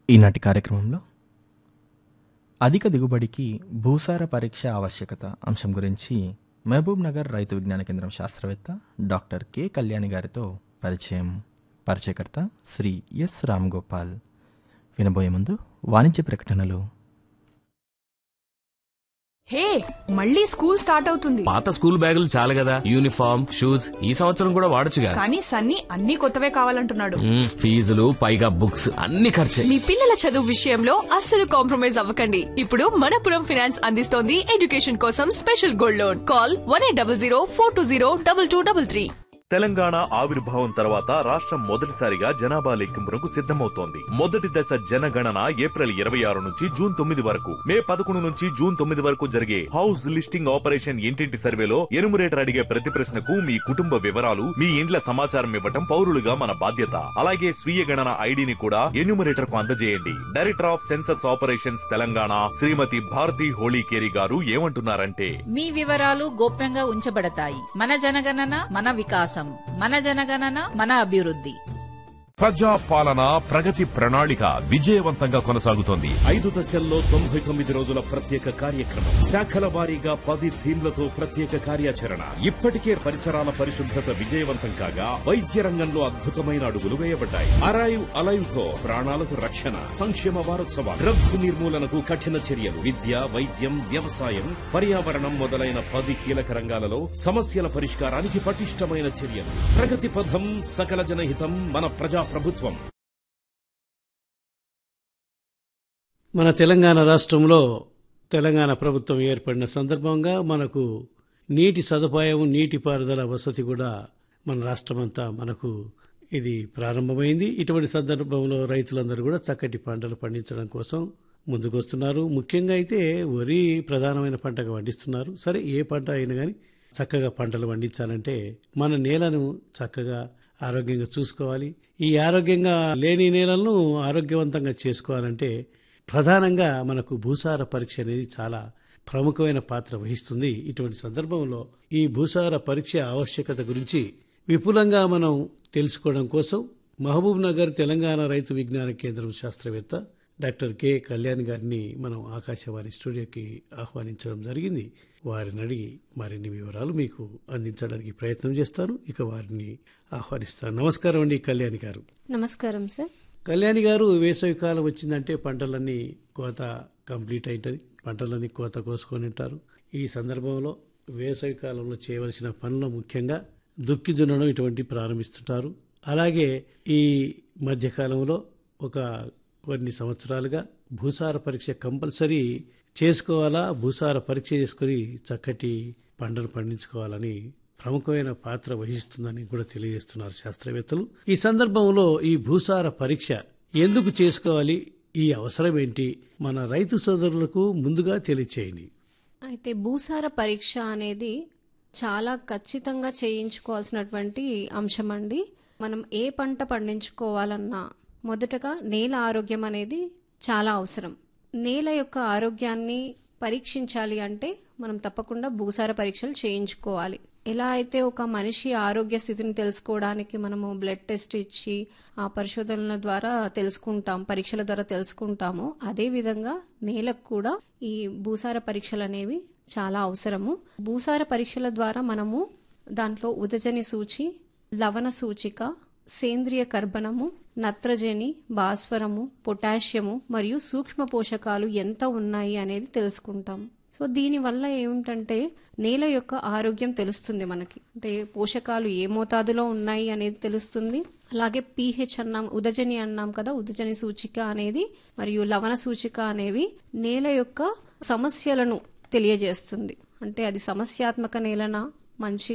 ఈనాటి కార్యక్రమంలో అధిక దిగుబడికి భూసార పరీక్ష ఆవశ్యకత అంశం గురించి మహబూబ్ నగర్ రైతు విజ్ఞాన కేంద్రం శాస్త్రవేత్త డాక్టర్ కె కళ్యాణి గారితో పరిచయం పరిచయకర్త శ్రీ ఎస్ రామ్ గోపాల్ వినబోయే ముందు వాణిజ్య ప్రకటనలు హే మళ్ళీ స్కూల్ స్టార్ట్ అవుతుంది పాత స్కూల్ బ్యాగులు చాలు కదా యూనిఫామ్ షూస్ ఈ సంవత్సరం కూడా వాడొచ్చుగా కానీ సన్నీ అన్ని కొత్తవే కావాలంటున్నాడు మ్మ్, ఫీజులు పైగా బుక్స్ అన్ని ఖర్చే మీ పిల్లల చదువు విషయంలో అస్సలు కాంప్రమైజ్ అవ్వకండి ఇప్పుడు మనపురం ఫైనాన్స్ అందిస్తోంది ఎడ్యుకేషన్ కోసం special gold loan call one eight double zero four two zero double two double three Telangana ఆవిర్భావం తర్వాత రాష్ట్రం మొదటిసారిగా జనాభా లెక్కింపునకు సిద్ధమవుతోంది మొదటి దశ జనగణన ఏప్రిల్ ఇరవై ఆరు నుంచి జూన్ తొమ్మిది వరకు మే పదకొండు నుంచి జూన్ తొమ్మిది వరకు జరిగే హౌస్ లిస్టింగ్ ఆపరేషన్ ఇంటింటి సర్వేలో ఎనుమరేటర్ అడిగే ప్రతి ప్రశ్నకు మీ కుటుంబ వివరాలు మీ ఇండ్ల సమాచారం ఇవ్వటం పౌరులుగా మన బాధ్యత అలాగే స్వీయ గణన ఐడిని కూడా ఎన్యూమరేటర్ కు అందజేయండి director of census operations Telangana Shrimati Bharati Holikeri garu ఏమంటున్నారంటే మీ వివరాలు గోప్యంగా ఉంచబడతాయి మన జనగణన మన వికాసం మన జనగణన మన అభివృద్ధి ప్రజా పాలన ప్రగతి ప్రణాళిక విజయవంతంగా కొనసాగుతోంది ఐదు దశల్లో తొంభై తొమ్మిది రోజుల ప్రత్యేక కార్యక్రమం శాఖల వారీగా పది థీమ్లతో ప్రత్యేక కార్యాచరణ ఇప్పటికే పరిసరాల పరిశుభ్రత విజయవంతం కాగా వైద్య రంగంలో అద్భుతమైన అడుగులు వేయబడ్డాయి అరైవ్ అలైవ్ తో ప్రాణాలకు రక్షణ సంక్షేమ వారోత్సవాలు డ్రగ్స్ నిర్మూలనకు కఠిన చర్యలు విద్య వైద్యం వ్యవసాయం పర్యావరణం మొదలైన పది కీలక రంగాలలో సమస్యల పరిష్కారానికి పటిష్టమైన చర్యలు ప్రగతి పథం సకల జనహితం మన ప్రజా ప్రభుత్వం మన తెలంగాణ రాష్ట్రంలో తెలంగాణ ప్రభుత్వం ఏర్పడిన సందర్భంగా మనకు నీటి సదుపాయం నీటిపారుదల వసతి కూడా మన రాష్ట్రమంతా మనకు ఇది ప్రారంభమైంది ఇటువంటి సందర్భంలో రైతులందరూ కూడా చక్కటి పంటలు పండించడం కోసం ముందుకొస్తున్నారు ముఖ్యంగా అయితే వరి ప్రధానమైన పంటగా పండిస్తున్నారు సరే ఏ పంట అయినా కానీ చక్కగా పంటలు పండించాలంటే మన నేలను చక్కగా ఆరోగ్యంగా చూసుకోవాలి ఈ ఆరోగ్యంగా లేని నేలలను ఆరోగ్యవంతంగా చేసుకోవాలంటే ప్రధానంగా మనకు భూసార పరీక్ష అనేది చాలా ప్రముఖమైన పాత్ర వహిస్తుంది ఇటువంటి సందర్భంలో ఈ భూసార పరీక్ష ఆవశ్యకత గురించి విపులంగా మనం తెలుసుకోవడం కోసం మహబూబ్ నగర్ తెలంగాణ రైతు విజ్ఞాన కేంద్రం శాస్త్రవేత్త డాక్టర్ కె కళ్యాణ్ గారిని మనం ఆకాశవాణి స్టూడియోకి ఆహ్వానించడం జరిగింది వారిని అడిగి మరిన్ని వివరాలు మీకు అందించడానికి ప్రయత్నం చేస్తాను ఇక వారిని ఆహ్వానిస్తాను నమస్కారం అండి కళ్యాణి గారు నమస్కారం సార్ కళ్యాణి గారు వేసవి కాలం వచ్చిందంటే పంటలన్నీ కోత కంప్లీట్ అయింటది పంటలన్నీ కోత కోసుకొని ఉంటారు ఈ సందర్భంలో వేసవి కాలంలో చేయవలసిన పనులు ముఖ్యంగా దుక్కి దున్నడం ఇటువంటి ప్రారంభిస్తుంటారు అలాగే ఈ మధ్యకాలంలో ఒక కొన్ని సంవత్సరాలుగా భూసార పరీక్ష కంపల్సరీ చేసుకోవాలా భూసార పరీక్ష చేసుకుని చక్కటి పంటను పండించుకోవాలని ప్రముఖమైన పాత్ర వహిస్తుందని కూడా తెలియజేస్తున్నారు శాస్త్రవేత్తలు ఈ సందర్భంలో ఈ భూసార పరీక్ష ఎందుకు చేసుకోవాలి ఈ అవసరం ఏంటి మన రైతు సోదరులకు ముందుగా తెలియచేయండి అయితే భూసార పరీక్ష అనేది చాలా ఖచ్చితంగా చేయించుకోవాల్సినటువంటి అంశం అండి మనం ఏ పంట పండించుకోవాలన్నా మొదటగా నేల ఆరోగ్యం అనేది చాలా అవసరం నేల యొక్క ఆరోగ్యాన్ని పరీక్షించాలి అంటే మనం తప్పకుండా భూసార పరీక్షలు చేయించుకోవాలి ఎలా అయితే ఒక మనిషి ఆరోగ్య స్థితిని తెలుసుకోవడానికి మనము బ్లడ్ టెస్ట్ ఇచ్చి ఆ పరిశోధనల ద్వారా తెలుసుకుంటాం పరీక్షల ద్వారా తెలుసుకుంటామో అదే విధంగా నేలకు కూడా ఈ భూసార పరీక్షలు అనేవి చాలా అవసరము భూసార పరీక్షల ద్వారా మనము దాంట్లో ఉదజని సూచి లవణ సూచిక సేంద్రియ కర్బనము నత్రజని భాస్వరము పొటాషియము మరియు సూక్ష్మ పోషకాలు ఎంత ఉన్నాయి అనేది తెలుసుకుంటాం సో దీనివల్ల ఏమిటంటే నేల యొక్క ఆరోగ్యం తెలుస్తుంది మనకి అంటే పోషకాలు ఏ మోతాదులో ఉన్నాయి అనేది తెలుస్తుంది అలాగే పీహెచ్ అన్నాం ఉదజని అన్నాం కదా ఉదజని సూచిక అనేది మరియు లవణ సూచిక అనేవి నేల యొక్క సమస్యలను తెలియజేస్తుంది అంటే అది సమస్యాత్మక నేలనా మంచి